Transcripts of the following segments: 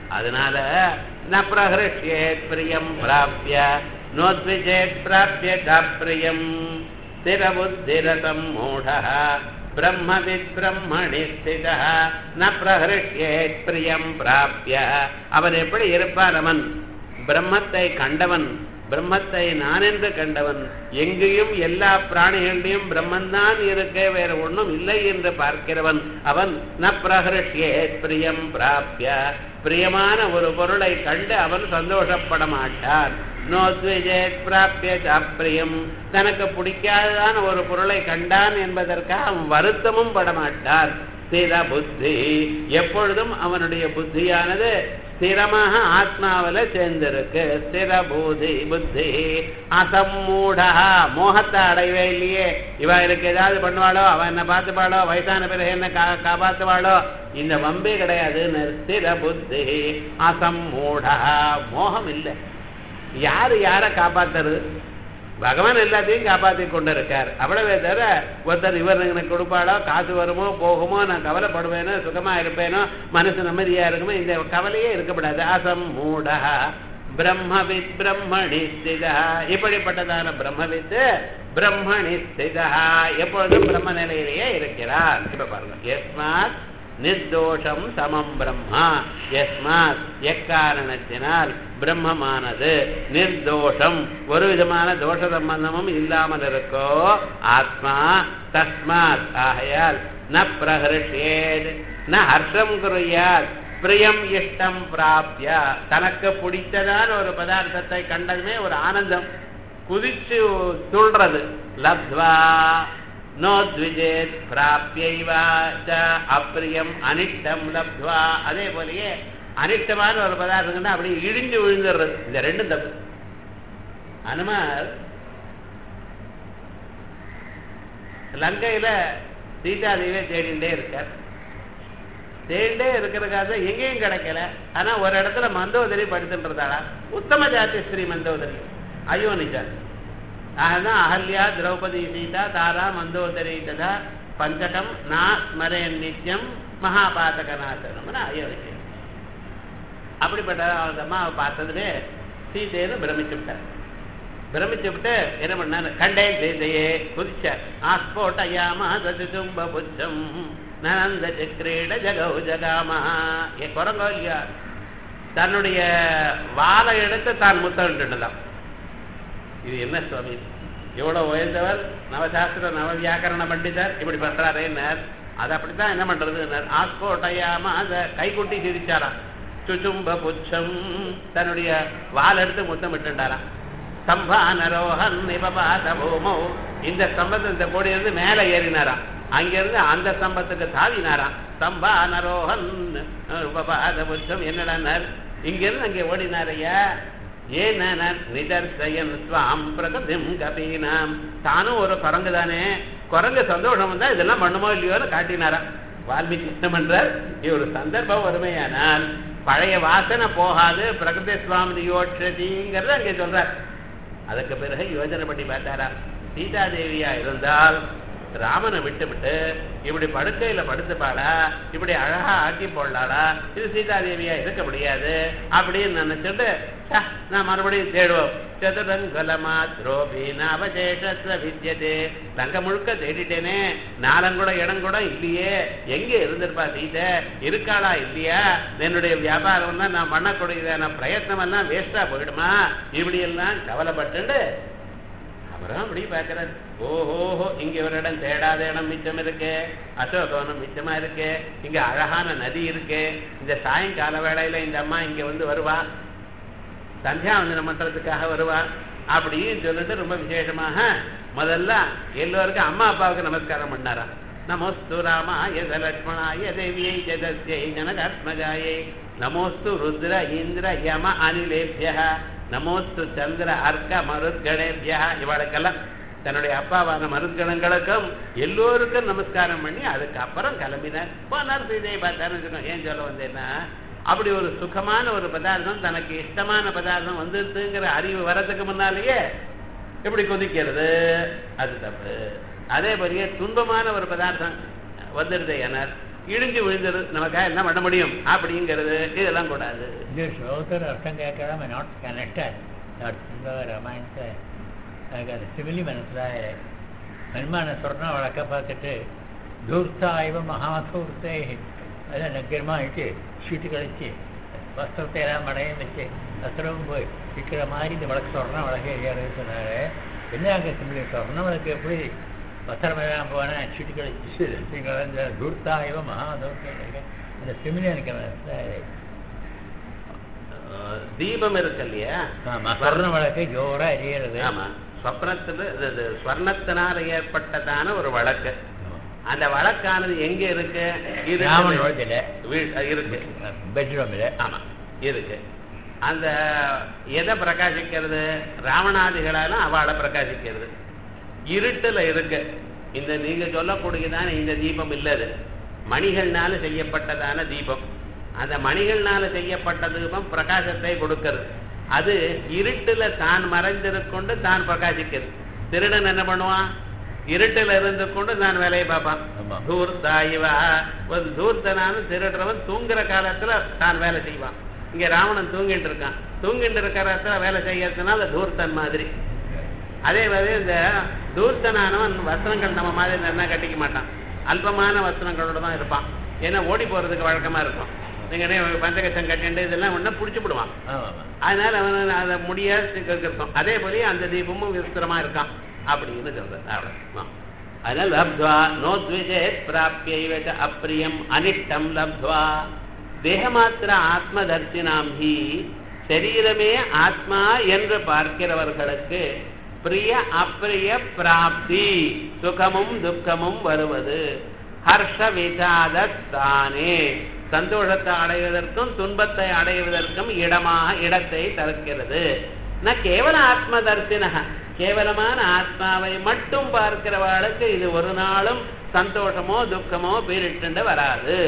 அதனால ந பிரஹிருஷ்யேத் பிரியம் பிராப்ய நோத்விஜேத் பிராப்ய காப்பிரியம் ஸ்திரபுத்திரதம் மூடः பிரம்மவித் பிரம்மணி ஸ்திதா ந பிரஹிருஷ்யேத் பிரியம் பிராப்ய அவன் எப்படி இருப்பான் அவன் பிரம்மத்தை கண்டவன் பிரம்மத்தை நான் என்று கண்டவன் எங்கேயும் எல்லா பிராணிகளிலும் பிரம்மன்தான் இருக்க வேற ஒண்ணும் இல்லை என்று பார்க்கிறவன் அவன் ந பிரஹிருஷ்யே பிரியம் பிராப்ய பிரியமான ஒரு பொருளை கண்டு அவன் சந்தோஷப்பட மாட்டான் நோத்விஜேத் பிராப்ய சாப்பிரியம் தனக்கு பிடிக்காததான ஒரு பொருளை கண்டான் என்பதற்காக அவன் வருத்தமும் படமாட்டான் ஸ்திர புத்தி எப்பொழுதும் அவனுடைய புத்தியானது ஸ்திரமாக ஆத்மாவில சேர்ந்திருக்கு ஸ்திர பூதி புத்தி அசம்மூடா மோகத்தை அடையவே இல்லையே இவ எனக்கு ஏதாவது பண்ணுவாளோ அவன் என்ன பார்த்துப்பாளோ வயசான பிறகு என்ன கா காப்பாத்துவாளோ இந்த வம்பே கிடையாதுன்னு ஸ்திர புத்தி அசம்மூடா மோகம் இல்லை யாரு யாரை காப்பாத்துறது பகவான் எல்லாத்தையும் காப்பாத்தி கொண்டு இருக்கார் அவ்வளவே தவிர ஒருத்தர் இவர் எனக்கு கொடுப்பாளோ காசு வருமோ போகுமோ நான் கவலைப்படுவேனோ சுகமா இருப்பேனோ மனசு நிம்மதியா இருக்குமோ இந்த கவலையே இருக்கக்கூடாது அசம் மூட பிரம்மவித் பிரம்மணி ஸ்திதா இப்படிப்பட்டதான பிரம்மவித் பிரம்மணி ஸ்திதா எப்பொழுதும் பிரம்ம நிலையிலேயே இருக்கிறார் இப்ப பாருங்க எஸ்மாத் நிர்தோஷம் சமம் பிரம்மா எஸ்மாத் எக்காரணத்தினால் பிரம்மமானது நிர்தோஷம் ஒரு விதமான தோஷ சம்பந்தமும் இல்லாமல் இருக்கோ ஆத்மா தஸ்மாத் ஆகையால் ந பிரஹர்ஷேத் ந ஹர்ஷம் குருயாத் பிரியம் இஷ்டம் பிராப்ய தனக்கு பிடித்ததான ஒரு பதார்த்தத்தை கண்டதுமே ஒரு ஆனந்தம் குதிச்சு துள்றது லப்த்வா நோத்விஜேத் பிராப்யைவா ச அப்பிரியம் அனிஷ்டம் லப்த்வா அதே போலயே அனிஷ்டமான ஒரு பதார்த்தம் அப்படி இடிஞ்சு விழுந்துடுறது இந்த ரெண்டும் தப்பு அனுமார் லங்கையில சீதாதேவியை தேடிண்டே இருக்கார் தேடிண்டே இருக்கிறதுக்காக எங்கேயும் கிடைக்கல ஆனா ஒரு இடத்துல மந்தோதரி படுத்துன்றதாளா உத்தம ஜாதி ஸ்ரீ மந்தோதரி அயோனி ஜாதி ஆகதான் அகல்யா திரௌபதி சீதா தாரா மந்தோதரி ததா பஞ்சகம் நா ஸ்மரேன் நித்தியம் மகாபாதகநாசனம்னு அயோத்தி அப்படிப்பட்ட அந்த அம்மாவை பார்த்ததுமே சீதைன்னு பிரமிச்சு விட்டார் பிரமிச்சு விட்டு என்ன பண்ணாரு கண்டேன் சீதையே குதிச்சார் ஆஸ்போட் ஐயாமா சதும்ப புச்சம் நனந்த சக்கரீட ஜகௌ ஜகாமா என் குரங்கோ இல்லையா தன்னுடைய வாழை எடுத்து தான் முத்தமிட்டுதான் இது என்ன சுவாமி இவ்வளவு உயர்ந்தவர் நவசாஸ்திர நவ வியாக்கரண பண்டிதர் இப்படி பண்றாரேன்னார் அது அப்படித்தான் என்ன பண்றது ஆஸ்கோட்டையாம அதை கைகுட்டி சிரிச்சாராம் சுச்சும்ப புச்சம் தன்னுடைய வால் எடுத்து முத்தம் விட்டுண்டாராம் ஸ்தம்பானரோகன் நிபபாத பூமோ இந்த ஸ்தம்பத்தை இந்த கோடி இருந்து மேல ஏறினாராம் அங்கிருந்து அந்த ஸ்தம்பத்துக்கு தாவினாராம் ஸ்தம்பானரோகன் உபபாத புச்சம் என்னடான்னார் இங்கிருந்து அங்கே ஓடினாரையா ஏன் நிதர்சயன் ஸ்வாம் பிரகதிம் கபீனாம் தானும் ஒரு குரங்கு தானே குரங்கு சந்தோஷம் வந்தா இதெல்லாம் பண்ணுமோ இல்லையோன்னு காட்டினாராம் வால்மீகி என்ன பண்றார் ஒரு சந்தர்ப்பம் வறுமையானால் பழைய வாசனை போகாது பிரகதி சுவாமி யோட்சதிங்கிறத அங்கே சொல்றார் அதுக்கு பிறகு யோஜனை பண்ணி பார்த்தாரா சீதாதேவியா இருந்தால் ராமனை விட்டு விட்டு இப்படி படுக்கையில படுத்துப்பாளா இப்படி அழகா ஆக்கி போடலாளா இது சீதாதேவியா இருக்க முடியாது அப்படின்னு நினைச்சிட்டு நான் மறுபடியும் தேடுவோம் சதுரங்கலமா துரோபீன அவசேஷத்வ வித்தியதே தங்க முழுக்க தேடிட்டேனே நாலங்கூட இடம் கூட இல்லையே எங்க இருந்திருப்பா சீதை இருக்காளா இல்லையா என்னுடைய வியாபாரம் தான் நான் பண்ணக்கூடியதான பிரயத்னம் எல்லாம் வேஸ்டா போயிடுமா இப்படி எல்லாம் கவலைப்பட்டு அப்புறம் அப்படி பார்க்கிறார் ஓஹோஹோ இங்க ஒரு இடம் தேடாத இடம் மிச்சம் இருக்கு அசோகவனம் மிச்சமா இருக்கு இங்க அழகான நதி இருக்கு இந்த சாயங்கால வேளையில இந்த அம்மா இங்க வந்து வருவா சந்தியாவந்தனம் பண்றதுக்காக வருவா அப்படின்னு சொல்லிட்டு ரொம்ப விசேஷமாக முதல்ல எல்லோருக்கும் அம்மா அப்பாவுக்கு நமஸ்காரம் பண்ணாராம் நமோஸ்து ராமாய லக்ஷ்மணாய தேவியை ஜதஸ்யை ஜனகாத்மஜாயை நமோஸ்து ருத்ர இந்திர யம அனிலேபிய நமோஸ்து சந்திர அர்க்க மருத்கணேபியா இவளுக்கெல்லாம் தன்னுடைய அப்பாவான மருத்கணங்களுக்கும் எல்லோருக்கும் நமஸ்காரம் பண்ணி அதுக்கப்புறம் கிளம்பினார் போனார் சீதையை பார்த்தாருன்னு ஏன் சொல்ல வந்தேன்னா அப்படி ஒரு சுகமான ஒரு பதார்த்தம் தனக்கு இஷ்டமான பதார்த்தம் வந்துருதுங்கிற அறிவு வரதுக்கு முன்னாலேயே எப்படி கொதிக்கிறது அது தப்பு அதே மாதிரியே துன்பமான ஒரு பதார்த்தம் வந்துடுது எனர் இடிஞ்சு விழுந்துரு நமக்காக என்ன பண்ண முடியும் அப்படிங்கிறது இதெல்லாம் கூடாது இது ஸ்லோகத்தோட அர்த்தம் கேட்காம நாட் கனெக்டட் ராமாயணத்தை எனக்கு அது சிமிலி மனசில் பெருமான சொர்ண வழக்க பார்த்துட்டு தூர்த்தா இவ மகாதூர்த்தே அதான் நக்கரமாயிட்டு சீட்டு கழிச்சு வஸ்திரத்தை எல்லாம் மடையும் வச்சு வஸ்திரமும் போய் விற்கிற மாதிரி இந்த வழக்கு சொர்ண வழக்கு ஏறியாருன்னு சொன்னாரு என்ன அங்கே சிமிலி சொர்ண வழக்கு எப்படி வஸ்திரம் எல்லாம் போனேன் சீட்டு கழிச்சு இந்த தூர்த்தா இவ மகாதூர்த்தே அந்த சிமிலி எனக்கு மனசில் அஹ் தீபம் இருக்கு இல்லையா ஆமா சொர்ண வழக்கு ஜோரா எரியறது ஆமா சொப்னத்துல இது- இது ஸ்வர்ணத்தினால் ஏற்பட்டதான ஒரு வழக்கு அந்த வழக்கானது எங்க இருக்கு இது ராமன் வழக்கில் வீ- இருக்கு பெட்ரூமில் ஆமா இருக்கு அந்த எதை பிரகாசிக்கிறது ராவணாதிகளால அவளை பிரகாசிக்கிறது இருட்டுல இருக்கு இந்த நீங்க சொல்லக்கூடியதான இந்த தீபம் இல்லது மணிகள்னால செய்யப்பட்டதான தீபம் அந்த மணிகள்னால செய்யப்பட்ட தீபம் பிரகாசத்தை கொடுக்கிறது அது இருட்டுல தான் மறைந்திருக்கொண்டு தான் பிரகாசிக்கிறது திருடன் என்ன பண்ணுவான் இருட்டுல இருந்து கொண்டு தான் வேலையை பார்ப்பான் ஆமா. தூர்த்தா இவா ஒரு தூர்த்தனான திருடுறவன் தூங்குற காலத்துல தான் வேலை செய்வான் இங்க ராவணன் தூங்கிட்டு இருக்கான் தூங்கிட்டு இருக்கிற இடத்துல வேலை செய்யறதுனால தூர்த்தன் மாதிரி அதே மாதிரி இந்த தூர்த்தனானவன் வஸ்திரங்கள் நம்ம மாதிரி நல்லா கட்டிக்க மாட்டான் அல்பமான வஸ்திரங்களோட தான் இருப்பான் ஏன்னா ஓடி போறதுக்கு வழக்கமா இருக்கும் நீங்க என்ன பஞ்சகச்சம் கட்டிண்டு இதெல்லாம் ஒண்ணு புடிச்சு விடுவான் ஆமாம் அதனால அவன் அதை முடியாது இருக்கும் அதே போல அந்த தீபமும் விஸ்திரமா இருக்கான் அப்படின்னு சொல்றது அவ்வளவுதான். அதனால லப்த்வா நோத்விஜேத் பிராப்பியைவ ச அப்பிரியம் அனிஷ்டம் லப்த்வா தேகமாத்திர ஆத்மதர்சினாம் ஹி சரீரமே ஆத்மா என்று பார்க்கிறவர்களுக்கு பிரிய அப்பிரிய பிராப்தி சுகமும் துக்கமும் வருவது ஹர்ஷ விசாதத்தானே சந்தோஷத்தை அடைவதற்கும் துன்பத்தை அடைவதற்கும் இடமாக இடத்தை தருக்கிறது ந கேவல ஆத்ம தர்சினக கேவலமான ஆத்மாவை மட்டும் பார்க்கிறவாளுக்கு இது ஒரு நாளும் சந்தோஷமோ துக்கமோ பீரிட்டு வராது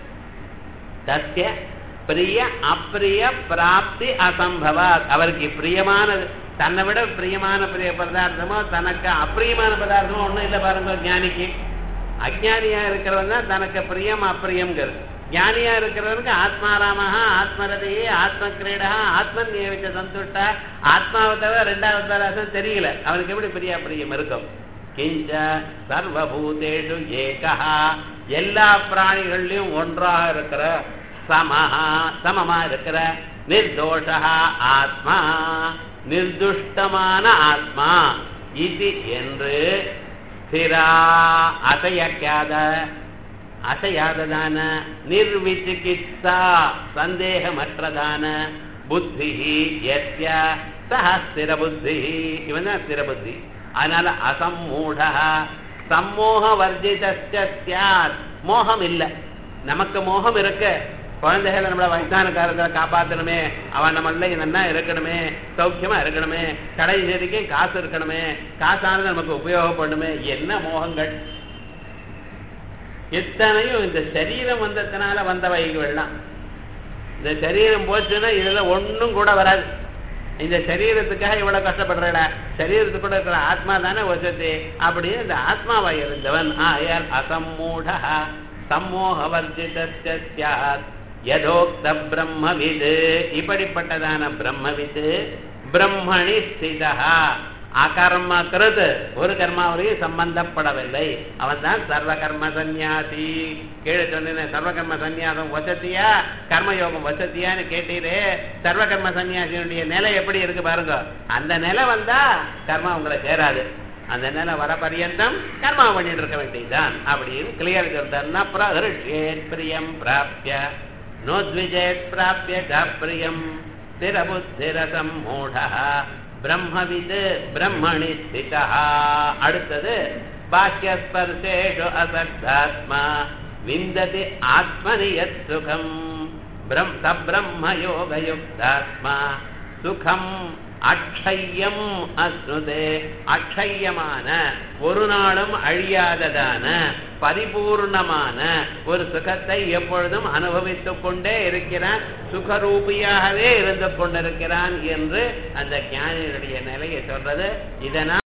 தஸ்ய பிரிய அப்பிரிய பிராப்தி அசம்பவாத் அவருக்கு பிரியமானது தன்னை விட பிரியமான பிரிய பதார்த்தமோ தனக்கு அப்பிரியமான பதார்த்தமோ ஒண்ணும் இல்லை பாருங்க ஞானிக்கு அஜானியா இருக்கிறவன் தான் தனக்கு பிரியம் அப்பிரியம்ங்கிறது ஞானியா இருக்கிறவனுக்கு ஆத்மாராமஹா ஆத்மரதையே ஆத்ம கிரீடா ஆத்மன் நியமிச்ச சந்துஷ்டா ஆத்மாவை தவிர ரெண்டாவது பதார்த்தம் தெரியல அவனுக்கு எப்படி பிரியா பிரியம் இருக்கும் கிஞ்ச சர்வபூதேஷு ஏகா எல்லா பிராணிகள்லயும் ஒன்றாக இருக்கிற சமஹா சமமா இருக்கிற நிர்தோஷா ஆத்மா நிர்துஷ்டமான ஆத்மா இது என்று ஸ்திரா அசையாக்காத அசையாததான நிர்விசிகித்சா சந்தேகமற்றதான புத்தி எஸ்ய சஹ ஸ்திர புத்தி இவன் தான் ஸ்திர புத்தி அதனால அசம்மூட சம்மோக வர்ஜித சாத் மோகம் இல்லை நமக்கு மோகம் இருக்கு குழந்தைகளை நம்மள வயசான காலத்துல காப்பாத்தணுமே அவன் நம்மள நன்னா இருக்கணுமே சௌக்கியமா இருக்கணுமே கடை செய்திக்கும் காசு இருக்கணுமே காசானது நமக்கு உபயோகப்படணுமே என்ன மோகங்கள் எத்தனையும் இந்த சரீரம் வந்ததுனால வந்தவைகள்லாம் இந்த சரீரம் போச்சுன்னா இதுல ஒண்ணும் கூட வராது இந்த சரீரத்துக்காக இவ்வளவு கஷ்டப்படுறல சரீரத்துக்குள்ள இருக்கிற ஆத்மா தானே வசதி அப்படின்னு இந்த ஆத்மாவை இருந்தவன் ஆயால் அசம்மூட சம்மோகவர்ஜிதாத் யதோக்த பிரம்மவிது இப்படிப்பட்டதான பிரம்மவிது பிரம்மணி ஸ்திதா அகர்ம கிருத் ஒரு கர்மாவிலையும் சம்பந்தப்படவில்லை அவன் தான் சர்வ கர்ம சந்நியாசி கீழே சொன்னேன் சர்வ கர்ம சந்நியாசம் வசதியா கர்மயோகம் வசதியான்னு கேட்டீரே சர்வ கர்ம சந்நியாசியினுடைய நிலை எப்படி இருக்கு பாருங்க அந்த நிலை வந்தா கர்மா உங்களை சேராது அந்த நிலை வர பரியந்தம் கர்மா பண்ணிட்டு இருக்க வேண்டியதுதான் அப்படின்னு கிளியர் சொல்றாருன்னா பிரஹர்ஷேத் பிரியம் பிராப்ய நோத்விஜேத் பிராப்ய பிரியம் ஸ்திரபுத்திரசம் மூடா பிரம்மவித் பிரம்மணி ஸ்திதா அடுத்தது பாக்கியஸ்பர்சேஷு அசக்தாத்மா விந்ததி ஆத்மனி யத் சுகம் பிரம் சப்ரம்மயோகயுக்தாத்மா சுகம் அக்ஷயம் அஸ்னுதே அக்ஷயமான ஒரு நாளும் அழியாததான பரிபூர்ணமான ஒரு சுகத்தை எப்பொழுதும் அனுபவித்துக் கொண்டே இருக்கிறான் சுகரூபியாகவே இருந்து கொண்டிருக்கிறான் என்று அந்த ஞானியினுடைய நிலையை சொல்றது இதனால்